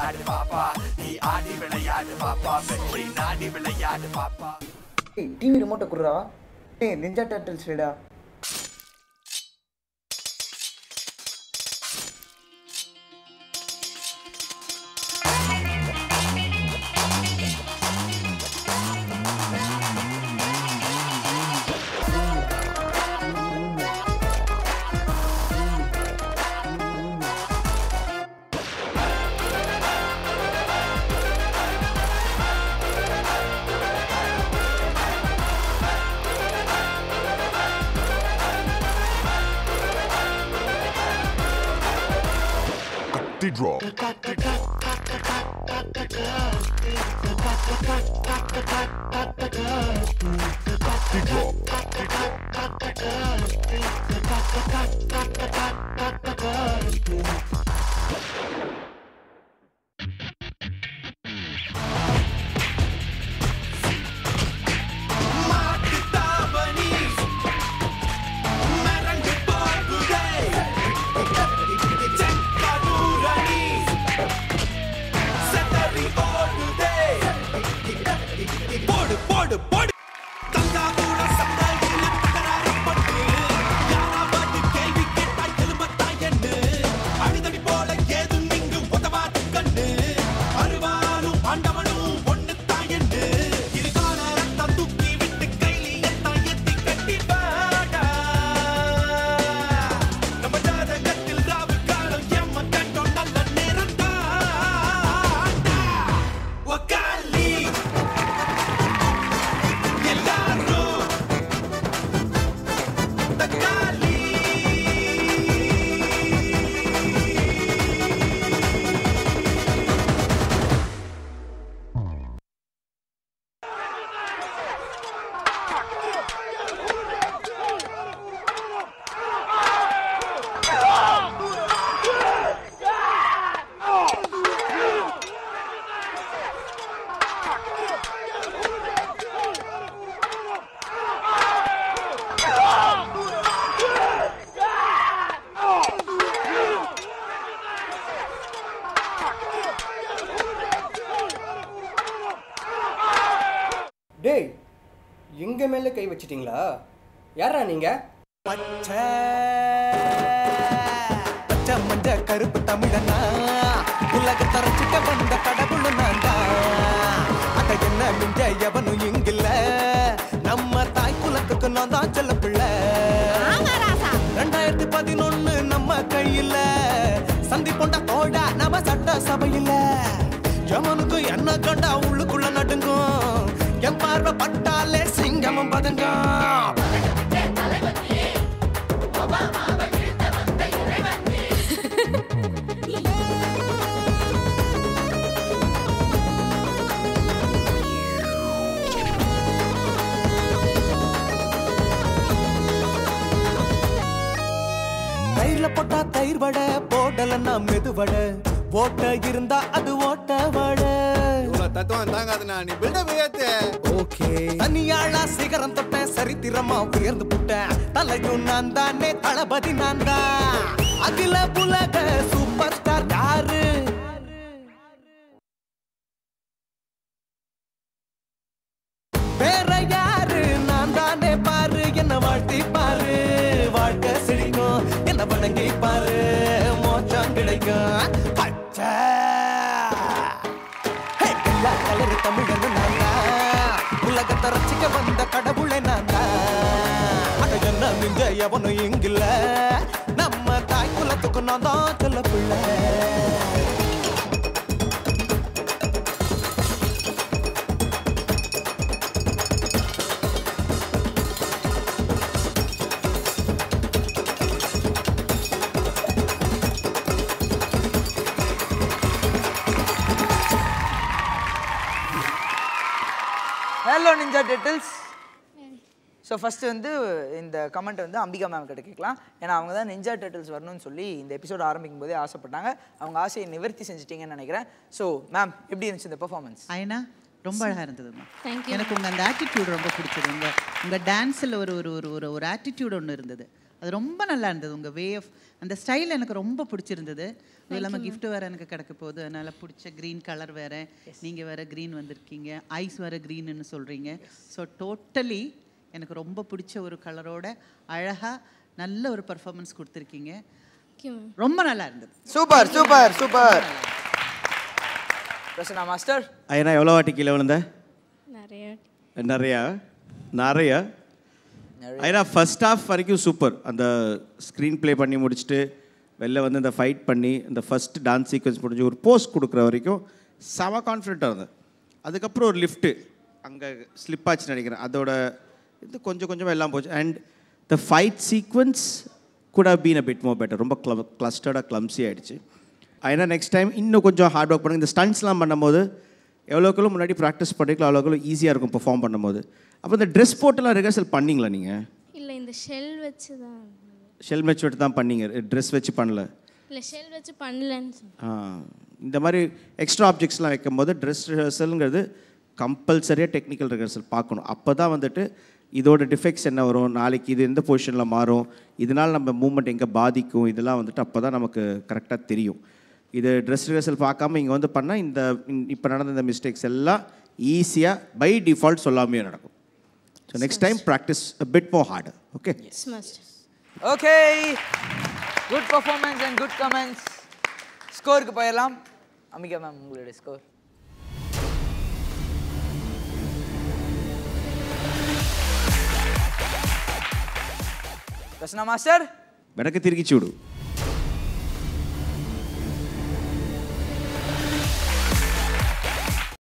விளையாடு பாப்பா நீ ஆடி விளையாடு பாப்பா வெற்றி நாடி விளையாடு பாப்பா ஏய் டிவி ரிமோட்டை குடுறா ஏய் நிஞ்சா டர்ட்டில்ஸ் டா The drop. The drop. போடு போடு போடு தஞ்சாவூர சந்தையில தகராறப்பட்டு யாராவது கேள்வி கேட்டால் எலும்பத்தாய் என்று அடிதடி போல ஏதும் இங்கு உதவாது கண்டு அருவாலும் ஆண்டவனும் ஒண்ணு தாயண்டு இருகால ரத்தம் தூக்கி விட்டு கைலி எத்தாய் எத்தி கட்டி வாடா நம்ம ஜாதகத்தில் ராவு காலம் எம்ம கண்டோம் நல்ல நேரம் தாண்டா ஒக்காலி எல்லாரும் தக்காளி டேய் எங்க மேல கை வச்சிட்டீங்களா யாரா நீங்க பச்சை பச்சை மஞ்ச கருப்பு தமிழனா உலகத்தை ரசிக்க வந்த கடவுள் நான் தான் அத என்ன மிஞ்ச எவனும் இங்கில்ல நம்ம தாய் குலத்துக்கு நான் தான் செல்ல பிள்ளை ரெண்டாயிரத்தி பதினொன்னு நம்ம கையில சந்தி போண்ட தோடா நம்ம சட்ட சபையில எவனுக்கு என்ன கண்டா உள்ளுக்குள்ள நடுங்கும் என் பார்வை பட்டாலே சிங்கமும் பதங்கும் தயிர்ல போட்டா தயிர் வடை போடலன்னா மெது வடை ஓட்ட இருந்தா அது ஓட்ட வடை தத்துவம் தாங்காதுண்ணா நீ பில்டப் ஏத்து ஓகே தனியாளா சிகரம் தொட்ட சரித்திரமா உயர்ந்து புட்டேன் தலையும் நான் தானே தளபதி நான் தான் அகில புலக சூப்பர் ஸ்டார் யாரு வேற யாரு நான் தானே பாரு என்ன வாழ்த்தி பாரு வாழ்க்கை செழிக்கும் என்ன வணங்கி பாரு மோச்சம் கிடைக்கும் பச்சை ஹே, எல்லா கலரு தமிழன் நான் தான் உலகத்தை ரசிக்க வந்த கடவுளை நான் தான் அட என்ன மிஞ்ச எவனும் இங்கில்ல நம்ம தாய் குலத்துக்கு நான் தான் சொல்ல பிள்ளை hello ninja turtles so first வந்து இந்த கமெண்ட் வந்து அம்பிகா மேம் கிட்ட கேட்கலாம் ஏன்னா அவங்க தான் நிஞ்சா டெட்டில்ஸ் வரணும்னு சொல்லி இந்த எபிசோட் ஆரம்பிக்கும் போதே ஆசைப்பட்டாங்க அவங்க ஆசையை நிவர்த்தி செஞ்சிட்டீங்கன்னு நினைக்கிறேன் ஸோ மேம் எப்படி இருந்துச்சு இந்த பெர்ஃபார்மன்ஸ் ஐனா ரொம்ப அழகா இருந்ததுமா Thank you. எனக்கு உங்க அந்த ஆட்டிடியூட் ரொம்ப பிடிச்சது உங்க உங்க டான்ஸில் ஒரு ஒரு ஒரு ஒரு ஒரு ஆட்டிடியூட் ஒன்று இருந்தது அது ரொம்ப நல்லா இருந்தது உங்கள் வே ஆஃப் அந்த ஸ்டைல் எனக்கு ரொம்ப பிடிச்சிருந்தது அது இல்லாமல் gift வேறு எனக்கு கிடைக்க போகுது அதனால் பிடிச்ச க்ரீன் கலர் வேறு நீங்கள் வேறு க்ரீன் வந்திருக்கீங்க ஐஸ் வேறு க்ரீன்னு சொல்கிறீங்க ஸோ டோட்டலி எனக்கு ரொம்ப பிடிச்ச ஒரு கலரோட அழகாக நல்ல ஒரு பர்ஃபார்மன்ஸ் கொடுத்துருக்கீங்க ஓகே மேம் ரொம்ப நல்லா இருந்தது super super super Prasanna master ஐயா எவ்வளோ வாட்டி கீழே விழுந்த நிறைய நிறையா நிறையா ஐயா ஃபர்ஸ்ட் ஹாஃப் வரைக்கும் சூப்பர் அந்த ஸ்க்ரீன் ப்ளே பண்ணி முடிச்சுட்டு வெளில வந்து இந்த ஃபைட் பண்ணி இந்த ஃபர்ஸ்ட் டான்ஸ் சீக்வன்ஸ் முடிஞ்சு ஒரு போஸ்ட் கொடுக்குற வரைக்கும் செம கான்ஃபிடென்ட்டாக இருந்தேன் அதுக்கப்புறம் ஒரு லிஃப்ட்டு அங்கே ஸ்லிப் ஆச்சுன்னு நினைக்கிறேன் அதோட இது கொஞ்சம் கொஞ்சமாக எல்லாம் போச்சு அண்ட் த ஃபைட் சீக்வன்ஸ் கூட been a bit more better ரொம்ப க்ள கிளஸ்டர்டாக கிளம்ஸி ஆயிடுச்சு ஏன்னா நெக்ஸ்ட் டைம் இன்னும் கொஞ்சம் ஹார்ட் ஒர்க் பண்ணுங்க இந்த ஸ்டண்ட்ஸ்லாம் பண்ணும்போது எவ்வளோக்குள்ள முன்னாடி ப்ராக்டிஸ் பண்ணிக்கலாம் அவ்வளோக்குள்ள ஈஸியாக இருக்கும் பெர்ஃபார்ம் பண்ணும்போது அப்போ இந்த ட்ரெஸ் போட்டெல்லாம் ரிஹர்சல் பண்ணீங்களா நீங்கள் இல்லை இந்த ஷெல் வச்சு தான் ஷெல் மேட்ச் வச்சு தான் பண்ணீங்க ட்ரெஸ் வச்சு பண்ணல இல்லை ஷெல் வச்சு பண்ணலன்னு சொன்னேன். ஆ, இந்த மாதிரி எக்ஸ்ட்ரா ஆப்ஜெக்ட்ஸ்லாம் வைக்கும்போது ட்ரெஸ் ரிஹர்சலுங்கிறது கம்பல்சரியாக டெக்னிக்கல் ரிஹர்சல் பார்க்கணும் அப்போ தான் வந்துட்டு இதோட டிஃபெக்ட்ஸ் என்ன வரும் நாளைக்கு இது எந்த பொசிஷனில் மாறும் இதனால் நம்ம மூமெண்ட் எங்கே பாதிக்கும் இதெல்லாம் வந்துட்டு அப்போ தான் நமக்கு கரெக்டாக தெரியும் இது ட்ரெஸ் ரிஹர்சல் பார்க்காம இங்கே வந்து பண்ணால் இந்த இப்போ நடந்த இந்த மிஸ்டேக்ஸ் எல்லாம் ஈஸியாக பை டிஃபால்ட் சொல்லாமையே நடக்கும் so next time practice bit more hard okay Yes, master. Okay good performance and good comments ஸ்கோருக்கு போயிடலாம் அம்பிகா மேம் உங்களுடைய ஸ்கோர் பிரசன்னா மாஸ்டர் వెనక్కి తిరిగి చూడు